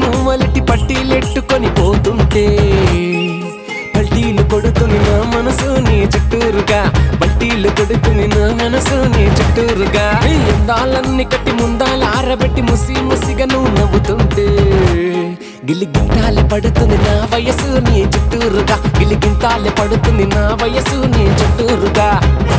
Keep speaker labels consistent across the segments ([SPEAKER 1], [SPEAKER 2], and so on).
[SPEAKER 1] మూవలటి పట్టీలెట్టుకొని పోతుంటే పల్టీలు కొడుతుంది నా మనసు నీ చుట్టూరుగా పల్టీలు కొడుతుంది నా మనసు నీ చుట్టూరుగా నీ అందాలన్నీ కట్టి ముందాల ఆరబెట్టి ముసి ముసిగా నువ్వు నవ్వుతుంటే గిలిగింతాలే పడుతుంది నా వయసు నీ చుట్టూరుగా గిలిగింతాలే పడుతుంది నా వయసు నీ చుట్టూరుగా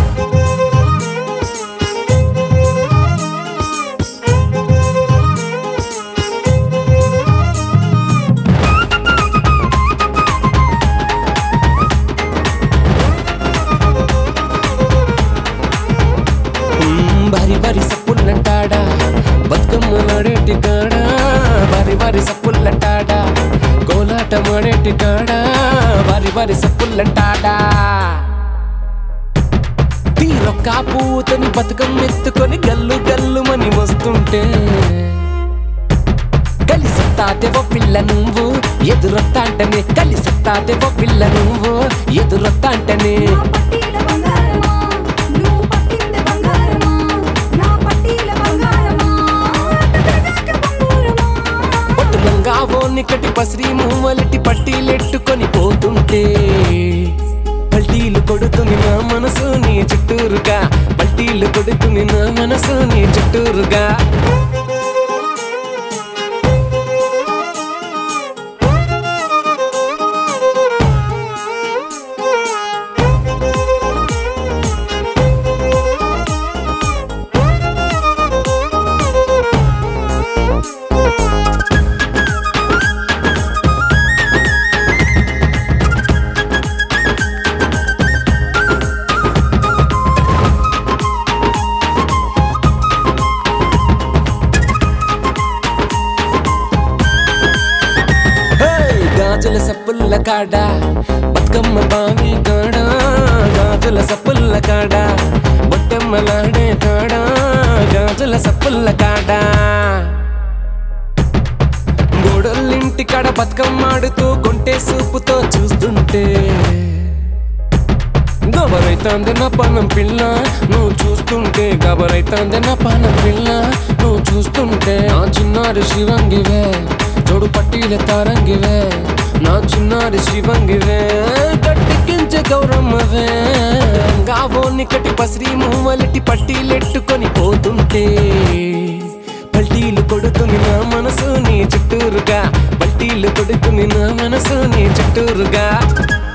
[SPEAKER 1] మ్మ్, బారి బారి సప్పులంటాడా బతుకమ్మ నాడేటి కాడా బారి బారి సప్పులంటాడా కోలాట మాడేటి కాడా బారి బారి సప్పులంటాడా తీరొక్క పూతని బతుకమ్మ ఎత్తుకొని గల్లు గల్లుమని వస్తుంటే కలిసొత్తాదేవో పిల్ల నువ్వు ఎదురొత్తా అంటనే కలిసొత్తాదేవో పిల్ల నువ్వు ఎదురొత్తా అంటనే
[SPEAKER 2] నా పట్టీల బంగారమా నువ్వు పట్టింది బంగారమా నా పట్టీల బంగారమా అంతదాకా బంగారమా
[SPEAKER 1] పట్టులంగావో నికటి పసిరి మూవలటి పట్టీలెట్టుకొని పోతుంటే పల్టీలు కొడుతుంది నా మనసు నీ చుట్టూరుగా పల్టీలు కొడుతుంది నా మనసు నీ చుట్టూరుగా హే! గాజుల సప్పుల్ల కాడ బతుకమ్మ బావి కాడ గాజుల సప్పుల్ల కాడ బొట్టమ్మలాడే కాడ గాజుల సప్పుల్ల కాడ గోడలింటి కాడ బతుకమ్మాడుతూ కొంటే సూపుతో చూస్తుంటే గబరైతాంది నా పానం పిల్ల నువ్వు చూస్తుంటే గబరైతాంది నా పానం పిల్ల నువ్వు చూస్తుంటే నా చిన్నారి శివంగివే జోడు పట్టీల తారంగివే నా చిన్నారి శివంగివే గట్టెక్కించే గౌరమ్మవే గావో నికటి పసిరి మూవలటి పట్టీలెట్టుకొని పోతుంటే పల్టీలు కొడుతుంది నా మనసు నీ చుట్టూరుగా పల్టీలు కొడుతుంది నా మనసు నీ చుట్టూరుగా